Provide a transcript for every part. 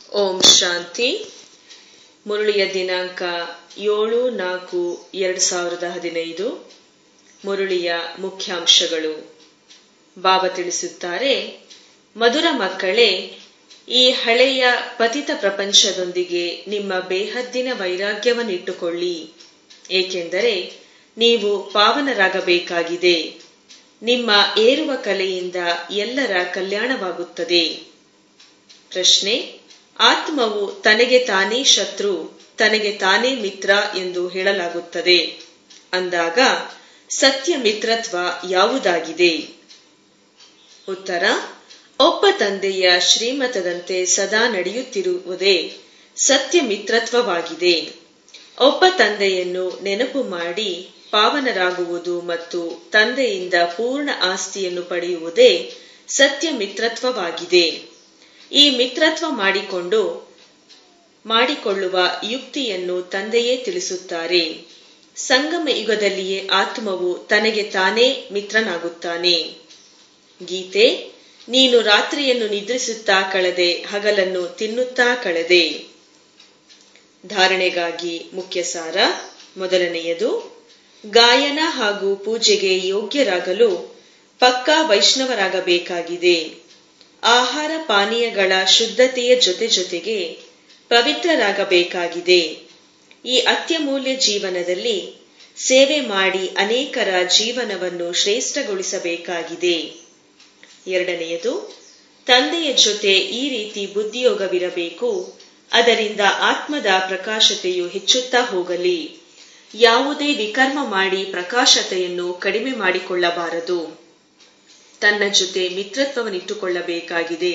ಓಂ ಶಾಂತಿ ಮುರಳಿಯ ದಿನಾಂಕ ಏಳು ನಾಲ್ಕು ಎರಡು ಸಾವಿರದ ಹದಿನೈದು ಮುರಳಿಯ ಮುಖ್ಯಾಂಶಗಳು ಬಾಬಾ ತಿಳಿಸುತ್ತಾರೆ ಮಧುರ ಮಕ್ಕಳೇ ಈ ಹಳೆಯ ಪತಿತ ಪ್ರಪಂಚದೊಂದಿಗೆ ನಿಮ್ಮ ಬೇಹದ್ದಿನ ವೈರಾಗ್ಯವನ್ನಿಟ್ಟುಕೊಳ್ಳಿ ಏಕೆಂದರೆ ನೀವು ಪಾವನರಾಗಬೇಕಾಗಿದೆ ನಿಮ್ಮ ಏರುವ ಕಲೆಯಿಂದ ಎಲ್ಲರ ಕಲ್ಯಾಣವಾಗುತ್ತದೆ ಪ್ರಶ್ನೆ ಆತ್ಮವು ತನಗೆ ತಾನೇ ಶತ್ರು ತನಗೆ ತಾನೇ ಮಿತ್ರ ಎಂದು ಹೇಳಲಾಗುತ್ತದೆ ಅಂದಾಗ ಸತ್ಯ ಮಿತ್ರತ್ವ ಯಾವುದಾಗಿದೆ ಉತ್ತರ ಒಬ್ಬ ತಂದೆಯ ಶ್ರೀಮತದಂತೆ ಸದಾ ನಡೆಯುತ್ತಿರುವುದೇ ಸತ್ಯ ಮಿತ್ರತ್ವವಾಗಿದೆ ಒಬ್ಬ ತಂದೆಯನ್ನು ನೆನಪು ಮಾಡಿ ಪಾವನರಾಗುವುದು ಮತ್ತು ತಂದೆಯಿಂದ ಪೂರ್ಣ ಆಸ್ತಿಯನ್ನು ಪಡೆಯುವುದೇ ಸತ್ಯ ಮಿತ್ರತ್ವವಾಗಿದೆ ಈ ಮಿತ್ರತ್ವ ಮಾಡಿಕೊಂಡು ಮಾಡಿಕೊಳ್ಳುವ ಯುಕ್ತಿಯನ್ನು ತಂದೆಯೇ ತಿಳಿಸುತ್ತಾರೆ ಸಂಗಮ ಯುಗದಲ್ಲಿಯೇ ಆತ್ಮವು ತನಗೆ ತಾನೇ ಮಿತ್ರನಾಗುತ್ತಾನೆ ಗೀತೆ ನೀನು ರಾತ್ರಿಯನ್ನು ನಿದ್ರಿಸುತ್ತಾ ಕಳೆದೆ ಹಗಲನ್ನು ತಿನ್ನುತ್ತಾ ಕಳೆದೆ ಧಾರಣೆಗಾಗಿ ಮುಖ್ಯ ಸಾರ ಮೊದಲನೆಯದು ಗಾಯನ ಹಾಗೂ ಪೂಜೆಗೆ ಯೋಗ್ಯರಾಗಲು ಪಕ್ಕಾ ವೈಷ್ಣವರಾಗಬೇಕಾಗಿದೆ ಆಹಾರ ಪಾನೀಯಗಳ ಶುದ್ಧತೆಯ ಜೊತೆ ಜೊತೆಗೆ ಪವಿತ್ರರಾಗಬೇಕಾಗಿದೆ ಈ ಅತ್ಯಮೂಲ್ಯ ಜೀವನದಲ್ಲಿ ಸೇವೆ ಮಾಡಿ ಅನೇಕರ ಜೀವನವನ್ನು ಶ್ರೇಷ್ಠಗೊಳಿಸಬೇಕಾಗಿದೆ ಎರಡನೆಯದು ತಂದೆಯ ಜೊತೆ ಈ ರೀತಿ ಬುದ್ಧಿಯೋಗವಿರಬೇಕು ಅದರಿಂದ ಆತ್ಮದ ಪ್ರಕಾಶತೆಯು ಹೆಚ್ಚುತ್ತಾ ಹೋಗಲಿ ಯಾವುದೇ ವಿಕರ್ಮ ಮಾಡಿ ಪ್ರಕಾಶತೆಯನ್ನು ಕಡಿಮೆ ಮಾಡಿಕೊಳ್ಳಬಾರದು ತನ್ನ ಜೊತೆ ಮಿತ್ರತ್ವವನ್ನಿಟ್ಟುಕೊಳ್ಳಬೇಕಾಗಿದೆ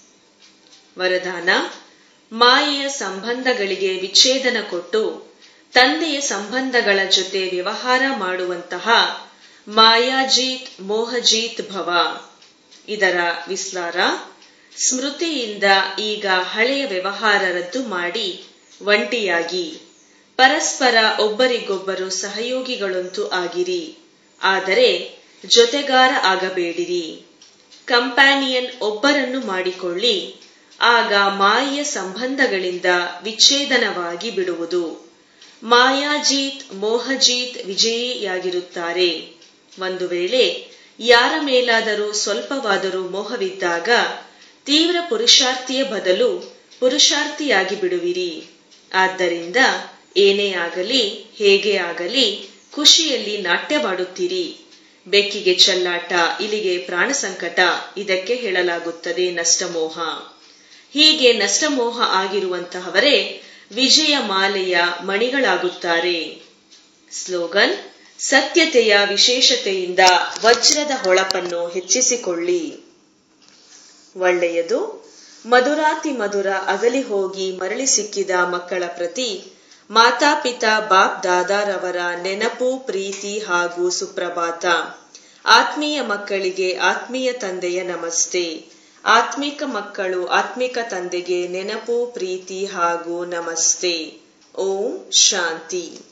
ವರದಾನ ಮಾಯೆಯ ಸಂಬಂಧಗಳಿಗೆ ವಿಚ್ಛೇದನ ಕೊಟ್ಟು ತಂದೆಯ ಸಂಬಂಧಗಳ ಜೊತೆ ವ್ಯವಹಾರ ಮಾಡುವಂತಹ ಮಾಯಾಜೀತ್ ಮೋಹಜೀತ್ ಭವ ಇದರ ವಿಸ್ತಾರ ಸ್ಮೃತಿಯಿಂದ ಈಗ ಹಳೆಯ ವ್ಯವಹಾರ ರದ್ದು ಮಾಡಿ ಒಂಟಿಯಾಗಿ ಪರಸ್ಪರ ಒಬ್ಬರಿಗೊಬ್ಬರು ಸಹಯೋಗಿಗಳಂತೂ ಆಗಿರಿ ಆದರೆ ಜೊತೆಗಾರ ಆಗಬೇಡಿರಿ ಕಂಪ್ಯಾನಿಯನ್ ಒಬ್ಬರನ್ನು ಮಾಡಿಕೊಳ್ಳಿ ಆಗ ಮಾಯೆಯ ಸಂಬಂಧಗಳಿಂದ ವಿಚ್ಛೇದನವಾಗಿ ಬಿಡುವುದು ಮಾಯಾಜೀತ್ ಮೋಹಜೀತ್ ವಿಜಯಿಯಾಗಿರುತ್ತಾರೆ ಒಂದು ವೇಳೆ ಯಾರ ಮೇಲಾದರೂ ಸ್ವಲ್ಪವಾದರೂ ಮೋಹವಿದ್ದಾಗ ತೀವ್ರ ಪುರುಷಾರ್ಥಿಯ ಬದಲು ಪುರುಷಾರ್ಥಿಯಾಗಿ ಬಿಡುವಿರಿ ಆದ್ದರಿಂದ ಏನೇ ಆಗಲಿ ಹೇಗೆ ಆಗಲಿ ಖುಷಿಯಲ್ಲಿ ನಾಟ್ಯವಾಡುತ್ತೀರಿ ಬೆಕ್ಕಿಗೆ ಚಲ್ಲಾಟ ಇಲಿಗೆ ಪ್ರಾಣ ಸಂಕಟ ಇದಕ್ಕೆ ಹೇಳಲಾಗುತ್ತದೆ ನಷ್ಟಮೋಹ ಹೀಗೆ ನಷ್ಟಮೋಹ ಆಗಿರುವಂತಹವರೇ ವಿಜಯ ಮಾಲೆಯ ಮಣಿಗಳಾಗುತ್ತಾರೆ ಸ್ಲೋಗನ್ ಸತ್ಯತೆಯ ವಿಶೇಷತೆಯಿಂದ ವಜ್ರದ ಹೊಳಪನ್ನು ಹೆಚ್ಚಿಸಿಕೊಳ್ಳಿ ಒಳ್ಳೆಯದು ಮಧುರಾತಿ ಮಧುರ ಅಗಲಿ ಹೋಗಿ ಮರಳಿ ಸಿಕ್ಕಿದ ಮಕ್ಕಳ ಪ್ರತಿ ಮಾತಾಪಿತಾ ಬಾಪ್ ದಾದಾರವರ ನೆನಪು ಪ್ರೀತಿ ಹಾಗೂ ಸುಪ್ರಭಾತ ಆತ್ಮೀಯ ಮಕ್ಕಳಿಗೆ ಆತ್ಮೀಯ ತಂದೆಯ ನಮಸ್ತೆ ಆತ್ಮಿಕ ಮಕ್ಕಳು ಆತ್ಮಿಕ ತಂದೆಗೆ ನೆನಪು ಪ್ರೀತಿ ಹಾಗೂ ನಮಸ್ತೆ ಓಂ ಶಾಂತಿ